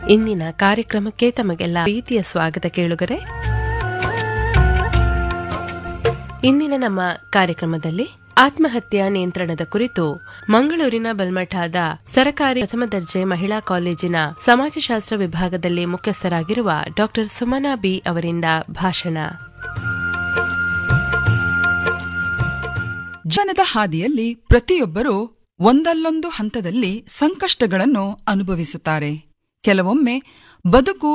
ಇಂದಿನ ಕಾರ್ಯಕ್ರಮಕ್ಕೆ ತಮಗೆಲ್ಲ ಪ್ರೀತಿಯ ಸ್ವಾಗತ ಕೇಳುಗರೆ ಇಂದಿನ ನಮ್ಮ ಕಾರ್ಯಕ್ರಮದಲ್ಲಿ ಆತ್ಮಹತ್ಯಾ ನಿಯಂತ್ರಣದ ಕುರಿತು ಮಂಗಳೂರಿನ ಬಲ್ಮಠಾದ ಸರಕಾರಿ ಪ್ರಥಮ ದರ್ಜೆ ಮಹಿಳಾ ಕಾಲೇಜಿನ ಸಮಾಜಶಾಸ್ತ್ರ ವಿಭಾಗದಲ್ಲಿ ಮುಖ್ಯಸ್ಥರಾಗಿರುವ ಡಾಕ್ಟರ್ ಸುಮನಾ ಬಿ ಅವರಿಂದ ಭಾಷಣ ಜನದ ಹಾದಿಯಲ್ಲಿ ಪ್ರತಿಯೊಬ್ಬರೂ ಒಂದಲ್ಲೊಂದು ಹಂತದಲ್ಲಿ ಸಂಕಷ್ಟಗಳನ್ನು ಅನುಭವಿಸುತ್ತಾರೆ ಕೆಲವೊಮ್ಮೆ ಬದುಕು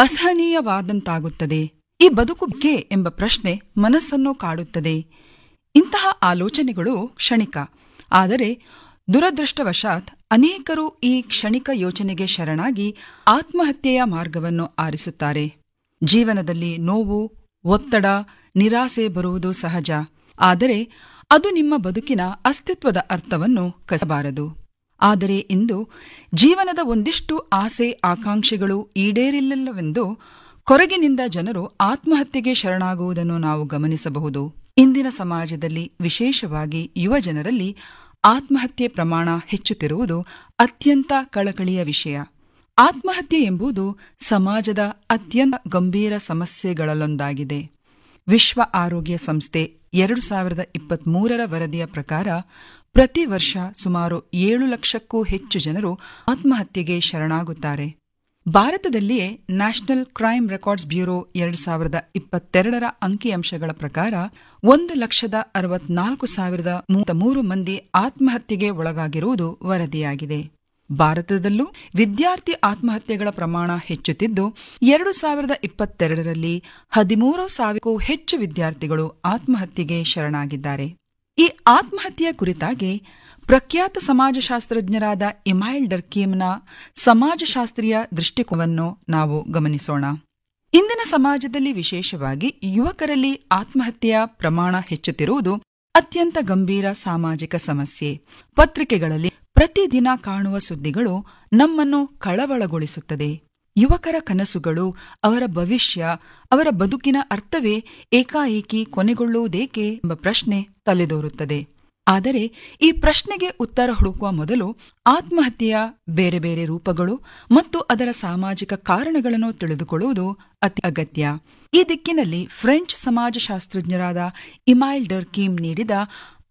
ಅಸಹನೀಯವಾದಂತಾಗುತ್ತದೆ ಈ ಬದುಕು ಕೆ ಎಂಬ ಪ್ರಶ್ನೆ ಮನಸ್ಸನ್ನು ಕಾಡುತ್ತದೆ ಇಂತಹ ಆಲೋಚನೆಗಳು ಕ್ಷಣಿಕ ಆದರೆ ದುರದೃಷ್ಟವಶಾತ್ ಅನೇಕರು ಈ ಕ್ಷಣಿಕ ಯೋಚನೆಗೆ ಶರಣಾಗಿ ಆತ್ಮಹತ್ಯೆಯ ಮಾರ್ಗವನ್ನು ಆರಿಸುತ್ತಾರೆ ಜೀವನದಲ್ಲಿ ನೋವು ಒತ್ತಡ ನಿರಾಸೆ ಬರುವುದು ಸಹಜ ಆದರೆ ಅದು ನಿಮ್ಮ ಬದುಕಿನ ಅಸ್ತಿತ್ವದ ಅರ್ಥವನ್ನು ಕಸಬಾರದು ಆದರೆ ಇಂದು ಜೀವನದ ಒಂದಿಷ್ಟು ಆಸೆ ಆಕಾಂಕ್ಷೆಗಳು ಈಡೇರಿಲ್ಲವೆಂದು ಕೊರಗಿನಿಂದ ಜನರು ಆತ್ಮಹತ್ಯೆಗೆ ಶರಣಾಗುವುದನ್ನು ನಾವು ಗಮನಿಸಬಹುದು ಇಂದಿನ ಸಮಾಜದಲ್ಲಿ ವಿಶೇಷವಾಗಿ ಯುವ ಜನರಲ್ಲಿ ಆತ್ಮಹತ್ಯೆ ಪ್ರಮಾಣ ಹೆಚ್ಚುತ್ತಿರುವುದು ಅತ್ಯಂತ ಕಳಕಳಿಯ ವಿಷಯ ಆತ್ಮಹತ್ಯೆ ಎಂಬುದು ಸಮಾಜದ ಅತ್ಯಂತ ಗಂಭೀರ ಸಮಸ್ಯೆಗಳಲ್ಲೊಂದಾಗಿದೆ ವಿಶ್ವ ಆರೋಗ್ಯ ಸಂಸ್ಥೆ ಎರಡು ಸಾವಿರದ ಇಪ್ಪತ್ಮೂರರ ವರದಿಯ ಪ್ರಕಾರ ಪ್ರತಿ ವರ್ಷ ಸುಮಾರು ಏಳು ಲಕ್ಷಕ್ಕೂ ಹೆಚ್ಚು ಜನರು ಆತ್ಮಹತ್ಯೆಗೆ ಶರಣಾಗುತ್ತಾರೆ ಭಾರತದಲ್ಲಿಯೇ ನ್ಯಾಷನಲ್ ಕ್ರೈಮ್ ರೆಕಾರ್ಡ್ಸ್ ಬ್ಯೂರೋ ಎರಡು ಸಾವಿರದ ಇಪ್ಪತ್ತೆರಡರ ಅಂಕಿಅಂಶಗಳ ಪ್ರಕಾರ ಒಂದು ಲಕ್ಷದ ಅರವತ್ನಾಲ್ಕು ಸಾವಿರದ ಮೂರು ಮಂದಿ ಆತ್ಮಹತ್ಯೆಗೆ ಒಳಗಾಗಿರುವುದು ವರದಿಯಾಗಿದೆ ಭಾರತದಲ್ಲೂ ವಿದ್ಯಾರ್ಥಿ ಆತ್ಮಹತ್ಯೆಗಳ ಪ್ರಮಾಣ ಹೆಚ್ಚುತ್ತಿದ್ದು ಎರಡು ಸಾವಿರದ ಇಪ್ಪತ್ತೆರಡರಲ್ಲಿ ಹದಿಮೂರು ಸಾವಿರಕ್ಕೂ ಹೆಚ್ಚು ವಿದ್ಯಾರ್ಥಿಗಳು ಆತ್ಮಹತ್ಯೆಗೆ ಶರಣಾಗಿದ್ದಾರೆ ಈ ಆತ್ಮಹತ್ಯೆಯ ಕುರಿತಾಗಿ ಪ್ರಖ್ಯಾತ ಸಮಾಜಶಾಸ್ತ್ರಜ್ಞರಾದ ಇಮೈಲ್ ಡರ್ಕೀಮ್ನ ಸಮಾಜಶಾಸ್ತ್ರೀಯ ದೃಷ್ಟಿಕೋನವನ್ನು ನಾವು ಗಮನಿಸೋಣ ಇಂದಿನ ಸಮಾಜದಲ್ಲಿ ವಿಶೇಷವಾಗಿ ಯುವಕರಲ್ಲಿ ಆತ್ಮಹತ್ಯೆಯ ಪ್ರಮಾಣ ಹೆಚ್ಚುತ್ತಿರುವುದು ಅತ್ಯಂತ ಗಂಭೀರ ಸಾಮಾಜಿಕ ಸಮಸ್ಯೆ ಪತ್ರಿಕೆಗಳಲ್ಲಿ ಪ್ರತಿದಿನ ಕಾಣುವ ಸುದ್ದಿಗಳು ನಮ್ಮನ್ನು ಕಳವಳಗೊಳಿಸುತ್ತದೆ ಯುವಕರ ಕನಸುಗಳು ಅವರ ಭವಿಷ್ಯ ಅವರ ಬದುಕಿನ ಅರ್ಥವೇ ಏಕಾಏಕಿ ಕೊನೆಗೊಳ್ಳುವುದೇಕೆ ಎಂಬ ಪ್ರಶ್ನೆ ತಲೆದೋರುತ್ತದೆ ಆದರೆ ಈ ಪ್ರಶ್ನೆಗೆ ಉತ್ತರ ಹುಡುಕುವ ಮೊದಲು ಆತ್ಮಹತ್ಯೆಯ ಬೇರೆ ಬೇರೆ ರೂಪಗಳು ಮತ್ತು ಅದರ ಸಾಮಾಜಿಕ ಕಾರಣಗಳನ್ನು ತಿಳಿದುಕೊಳ್ಳುವುದು ಅತಿ ಅಗತ್ಯ ಈ ದಿಕ್ಕಿನಲ್ಲಿ ಫ್ರೆಂಚ್ ಸಮಾಜಶಾಸ್ತ್ರಜ್ಞರಾದ ಇಮೈಲ್ ಡರ್ಕೀಮ್ ನೀಡಿದ